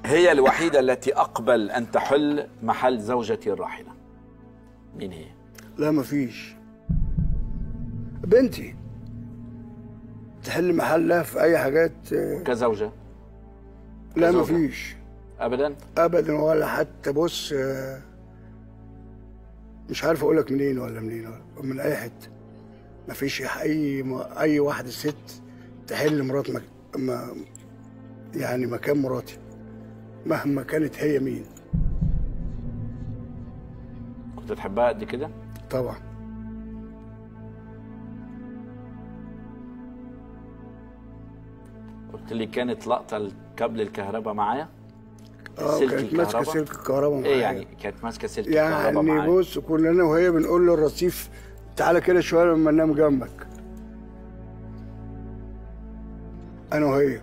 هي الوحيدة التي أقبل أن تحل محل زوجتي الراحلة مين هي؟ لا مفيش بنتي تحل محلها في اي حاجات آه، كزوجة لا كزوجة. مفيش أبدا ابدا ولا حتى بص آه، مش عارف اقول لك منين ولا منين ولا من اي حته مفيش اي اي واحده ست تحل مرات مك... ما يعني مكان مراتي مهما كانت هي مين كنت تحبها قد كده؟ طبعا قلت لي كانت لقطة الكابل الكهرباء معايا اه سلك كانت ماسكه الكهرباء؟ سلك الكهرباء معايا ايه يعني كانت ماسكة سلك الكهرباء يعني معايا بص كنا انا وهي بنقول للرصيف تعالى كده شويه لما انام جنبك انا وهي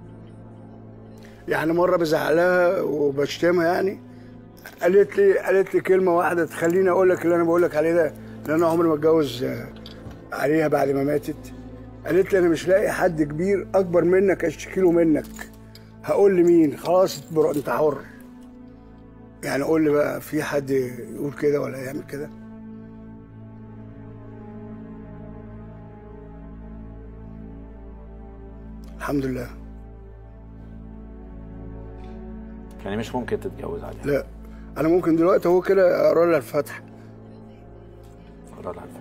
يعني مره بزعلها وبشتمها يعني قالت لي قالت لي كلمه واحده تخليني اقول لك اللي انا بقول لك عليه ده لان انا عمري ما اتجوز آه، عليها بعد ما ماتت قالت لي انا مش لاقي حد كبير اكبر منك اشتكي له منك هقول لمين خلاص اتبر- انت حر يعني قول لي بقى في حد يقول كده ولا يعمل كده الحمد لله يعني مش ممكن تتجوز عليها لا انا ممكن دلوقتي هو كده اقرا لها الفاتحه قرار على الفاتحة.